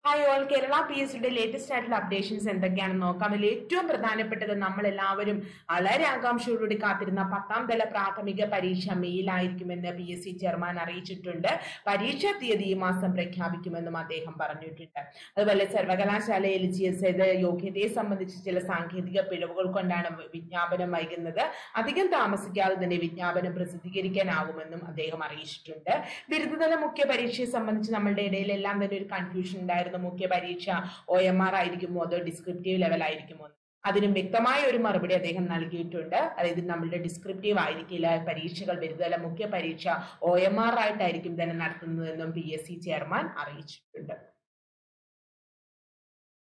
Hi all Kerala P S സിയുടെ latest ആയിട്ടുള്ള updations എന്തൊക്കെയാണെന്ന് നോക്കാം അതിൽ ഏറ്റവും പ്രധാനപ്പെട്ടത് നമ്മൾ എല്ലാവരും വളരെ ആകാംക്ഷയോടുകൂടി കാത്തിരുന്ന പത്താം തല പ്രാഥമിക പരീക്ഷ മെയിലായിരിക്കുമെന്ന് പി എസ് സി ചെയർമാൻ അറിയിച്ചിട്ടുണ്ട് പരീക്ഷാ തീയതി ഈ മാസം പ്രഖ്യാപിക്കുമെന്നും അദ്ദേഹം പറഞ്ഞിട്ടുണ്ട് അതുപോലെ സർവകലാശാലയിൽ ജി എസ് ഇത് യോഗ്യതയെ സംബന്ധിച്ച് ചില സാങ്കേതിക പിഴവുകൾ കൊണ്ടാണ് വിജ്ഞാപനം വൈകുന്നത് അധികം താമസിക്കാതെ തന്നെ വിജ്ഞാപനം പ്രസിദ്ധീകരിക്കാനാകുമെന്നും അദ്ദേഹം അറിയിച്ചിട്ടുണ്ട് ബിരുദതല മുഖ്യ പരീക്ഷയെ സംബന്ധിച്ച് നമ്മളുടെ ഇടയിൽ എല്ലാം തന്നെ ഒരു കൺഫ്യൂഷൻ ഉണ്ടായിരുന്നു മുഖ്യ പരീക്ഷ ഒ എം ആർ ആയിരിക്കുമോ അതോ ഡിസ്ക്രിപ്റ്റീവ് ലെവൽ ആയിരിക്കുമോ എന്ന്. അതിനും വ്യക്തമായ ഒരു മറുപടി അദ്ദേഹം നൽകിയിട്ടുണ്ട് അതായത് നമ്മളുടെ ഡിസ്ക്രിപ്റ്റീവ് ആയിരിക്കില്ല പരീക്ഷകൾ ബിരുദതല മുഖ്യ പരീക്ഷ ഒ എം ആർ ആയിട്ടായിരിക്കും തന്നെ നടത്തുന്നതെന്നും പി എസ് സി ചെയർമാൻ അറിയിച്ചിട്ടുണ്ട്